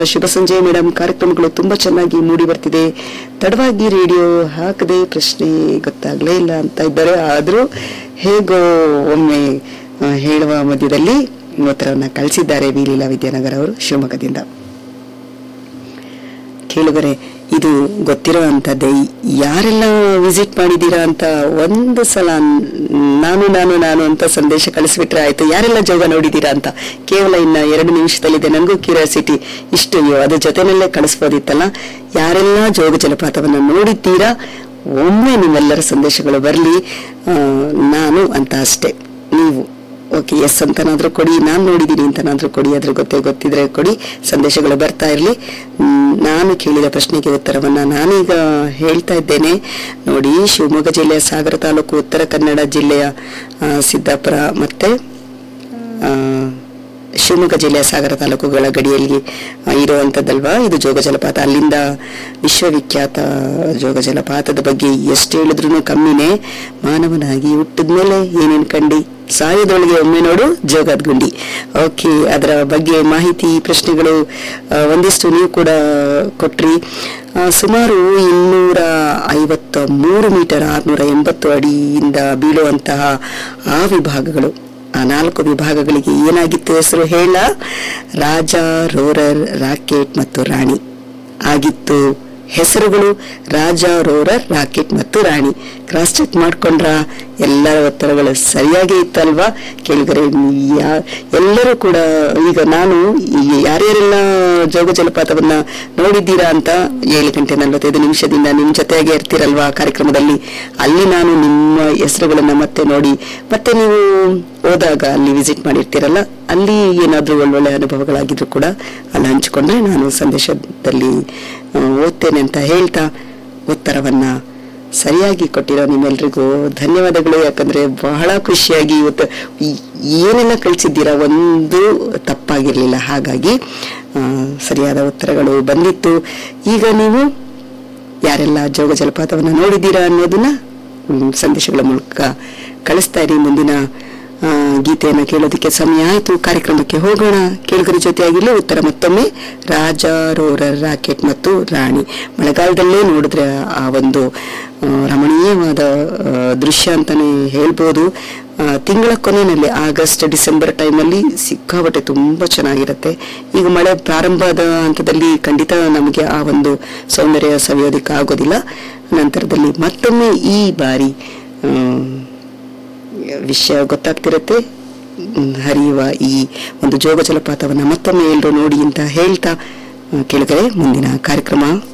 ಶುಭ ಸಂಜೆ ಮೇಡಮ್ ಕಾರ್ಯಕ್ರಮಗಳು ತುಂಬಾ ಚೆನ್ನಾಗಿ ಮೂಡಿ ಬರ್ತಿದೆ ತಡವಾಗಿ ರೇಡಿಯೋ ಹಾಕದೆ ಪ್ರಶ್ನೆ ಗೊತ್ತಾಗ್ಲೇ ಇಲ್ಲ ಅಂತ ಇದ್ದಾರೆ ಆದ್ರೂ ಹೇಗೋ ಒಮ್ಮೆ ಆ, ಹೇಳುವ ಮಧ್ಯದಲ್ಲಿ ಉತ್ತರವನ್ನ ಕಳಿಸಿದ್ದಾರೆ ವೀಲೀಲಾ ವಿದ್ಯಾನಗರ ಅವರು ಶಿವಮೊಗ್ಗದಿಂದ ಕೇಳುಗರೆ ಇದು ಗೊತ್ತಿರೋ ಅಂಥದ್ದೇ ಯಾರೆಲ್ಲ ವಿಸಿಟ್ ಮಾಡಿದ್ದೀರಾ ಅಂತ ಒಂದು ಸಲ ನಾನು ನಾನು ನಾನು ಅಂತ ಸಂದೇಶ ಕಳಿಸ್ಬಿಟ್ರೆ ಆಯ್ತು ಯಾರೆಲ್ಲ ಜೋಗ ನೋಡಿದ್ದೀರಾ ಅಂತ ಕೇವಲ ಇನ್ನ ಎರಡು ನಿಮಿಷದಲ್ಲಿದೆ ನನಗೂ ಕ್ಯೂರಿಯಾಸಿಟಿ ಇಷ್ಟು ಅಯ್ಯೋ ಅದ್ರ ಜೊತೆನಲ್ಲೇ ಕಳಿಸ್ಬೋದಿತ್ತಲ್ಲ ಯಾರೆಲ್ಲ ಜೋಗ ಜಲಪಾತವನ್ನ ನೋಡಿದ್ದೀರಾ ಒಮ್ಮೆ ನಿಮ್ಮೆಲ್ಲರ ಸಂದೇಶಗಳು ಬರಲಿ ನಾನು ಅಂತ ಅಷ್ಟೇ ನೀವು ಓಕೆ ಎಸ್ ಅಂತನಾದ್ರೂ ಕೊಡಿ ನಾನು ನೋಡಿದ್ದೀನಿ ಅಂತನಾದ್ರೂ ಕೊಡಿ ಅದ್ರ ಗೊತ್ತೇ ಗೊತ್ತಿದ್ರೆ ಕೊಡಿ ಸಂದೇಶಗಳು ಬರ್ತಾ ಇರಲಿ ನಾನು ಕೇಳಿದ ಪ್ರಶ್ನೆಗೆ ಉತ್ತರವನ್ನ ನಾನೀಗ ಹೇಳ್ತಾ ಇದ್ದೇನೆ ನೋಡಿ ಶಿವಮೊಗ್ಗ ಜಿಲ್ಲೆಯ ಸಾಗರ ತಾಲೂಕು ಉತ್ತರ ಕನ್ನಡ ಜಿಲ್ಲೆಯ ಆ, ಸಿದ್ದಾಪುರ ಮತ್ತೆ ಆ, ಶಿವಮೊಗ್ಗ ಜಿಲ್ಲೆಯ ಸಾಗರ ತಾಲೂಕುಗಳ ಗಡಿಯಲ್ಲಿ ಆ, ಇರುವಂತದ್ದಲ್ವಾ ಇದು ಜೋಗ ಜಲಪಾತ ಅಲ್ಲಿಂದ ವಿಶ್ವವಿಖ್ಯಾತ ಜೋಗ ಜಲಪಾತದ ಬಗ್ಗೆ ಎಷ್ಟು ಹೇಳಿದ್ರು ಕಮ್ಮಿನೇ ಮಾನವನಾಗಿ ಹುಟ್ಟಿದ್ಮೇಲೆ ಏನೇನ್ ಕಂಡಿ ಸಾಯದೊಳಗೆ ಒಮ್ಮೆ ನೋಡು ಜೋಗದ ಗುಂಡಿ ಓಕೆ ಅದರ ಬಗ್ಗೆ ಮಾಹಿತಿ ಪ್ರಶ್ನೆಗಳು ಆ, ಒಂದಿಷ್ಟು ನೀವು ಕೂಡ ಕೊಟ್ರಿ ಆ, ಸುಮಾರು ಇನ್ನೂರ ಐವತ್ತ ಮೂರು ಮೀಟರ್ ಆರ್ನೂರ ಎಂಬತ್ತು ಅಡಿಯಿಂದ ಬೀಳುವಂತಹ ಆ ವಿಭಾಗಗಳು ಆ ನಾಲ್ಕು ವಿಭಾಗಗಳಿಗೆ ಏನಾಗಿತ್ತು ಹೆಸರು ಹೇಳ ರಾಜ ರೋರರ್ ರಾಕೆಟ್ ಮತ್ತು ರಾಣಿ ಆಗಿತ್ತು ಹೆಸರುಗಳು ರಾಜ ರೋರರ್ ರಾಕೆಟ್ ಮತ್ತು ರಾಣಿ ಕ್ರಾಸ್ ಚೆಕ್ ಮಾಡ್ಕೊಂಡ್ರ ಎಲ್ಲರ ಉತ್ತರಗಳು ಸರಿಯಾಗಿ ಇತ್ತಲ್ವಾ ಕೇಳಿದರೆ ಯಾ- ಎಲ್ಲರೂ ಕೂಡ ಈಗ ನಾನು ಈ ಯಾರ್ಯಾರೆಲ್ಲ ಜೋಗ ಜಲಪಾತವನ್ನ ನೋಡಿದ್ದೀರಾ ಅಂತ ಏಳು ಗಂಟೆ ನಲವತ್ತೈದು ನಿಮಿಷದಿಂದ ನಿಮ್ ಜೊತೆಗೆ ಇರ್ತೀರಲ್ವಾ ಕಾರ್ಯಕ್ರಮದಲ್ಲಿ ಅಲ್ಲಿ ನಾನು ನಿಮ್ಮ ಹೆಸರುಗಳನ್ನ ಮತ್ತೆ ನೋಡಿ ಮತ್ತೆ ನೀವು ಹೋದಾಗ ಅಲ್ಲಿ ವಿಸಿಟ್ ಮಾಡಿರ್ತೀರಲ್ಲ ಅಲ್ಲಿ ಏನಾದ್ರೂ ಒಳ್ಳೊಳ್ಳೆ ಅನುಭವಗಳಾಗಿದ್ರು ಕೂಡ ಅಲ್ಲಿ ಹಂಚಿಕೊಂಡ್ರೆ ನಾನು ಸಂದೇಶದಲ್ಲಿ ಆ, ಓದ್ತೇನೆ ಅಂತ ಹೇಳ್ತಾ ಉತ್ತರವನ್ನ ಸರಿಯಾಗಿ ಕೊಟ್ಟಿರೋ ನಿಮ್ಮೆಲ್ರಿಗೂ ಧನ್ಯವಾದಗಳು ಯಾಕಂದ್ರೆ ಬಹಳ ಖುಷಿಯಾಗಿ ಇವತ್ತು ಈ- ಏನೆಲ್ಲ ಕಳಿಸಿದ್ದೀರಾ ಒಂದು ತಪ್ಪಾಗಿರ್ಲಿಲ್ಲ ಹಾಗಾಗಿ ಆ, ಸರಿಯಾದ ಉತ್ತರಗಳು ಬಂದಿತ್ತು ಈಗ ನೀವು ಯಾರೆಲ್ಲ ಜೋಗ ಜಲಪಾತವನ್ನ ನೋಡಿದ್ದೀರಾ ಅನ್ನೋದನ್ನ ಹ್ಮ್, ಸಂದೇಶಗಳ ಮೂಲಕ ಕಳಿಸ್ತಾ ಇರಿ ಮುಂದಿನ ಆ, ಗೀತೆಯನ್ನ ಕೇಳೋದಕ್ಕೆ ಸಮಯ ಆಯ್ತು ಕಾರ್ಯಕ್ರಮಕ್ಕೆ ಹೋಗೋಣ ಕೇಳುಗರ ಜೊತೆಯಾಗಿಲ್ಲ ಉತ್ತರ ಮತ್ತೊಮ್ಮೆ ರಾಜ ರೋರರ್ ರಾಕೆಟ್ ಮತ್ತು ರಾಣಿ ಮಳೆಗಾಲದಲ್ಲೇ ನೋಡಿದ್ರೆ ಆ ಒಂದು ಆ, ರಮಣೀಯವಾದ ಆ, ದೃಶ್ಯ ಅಂತಾನೆ ಹೇಳ್ಬೋದು ಆ, ತಿಂಗಳ ಕೊನೆಯಲ್ಲಿ ಆಗಸ್ಟ್ ಡಿಸೆಂಬರ್ ಟೈಮಲ್ಲಿ ಸಿಕ್ಕಾಪಟ್ಟೆ ತುಂಬಾ ಚೆನ್ನಾಗಿರುತ್ತೆ ಈಗ ಮಳೆ ಪ್ರಾರಂಭದ ಹಂತದಲ್ಲಿ ಖಂಡಿತ ನಮಗೆ ಆ ಒಂದು ಸೌಂದರ್ಯ ಸವಿಯೋದಕ್ಕೆ ಆಗೋದಿಲ್ಲ ನಂತರದಲ್ಲಿ ಮತ್ತೊಮ್ಮೆ ಈ ಬಾರಿ ಆ, ವಿಷಯ ಗೊತ್ತಾಗ್ತಿರತ್ತೆ ಹ್ಮ್, ಹರಿಯುವ ಈ ಒಂದು ಜೋಗ ಜಲಪಾತವನ್ನ ಮತ್ತೊಮ್ಮೆ ಎಲ್ಲರೂ ನೋಡಿ ಅಂತ ಹೇಳ್ತಾ ಆ, ಕೇಳಿದರೆ ಮುಂದಿನ ಕಾರ್ಯಕ್ರಮ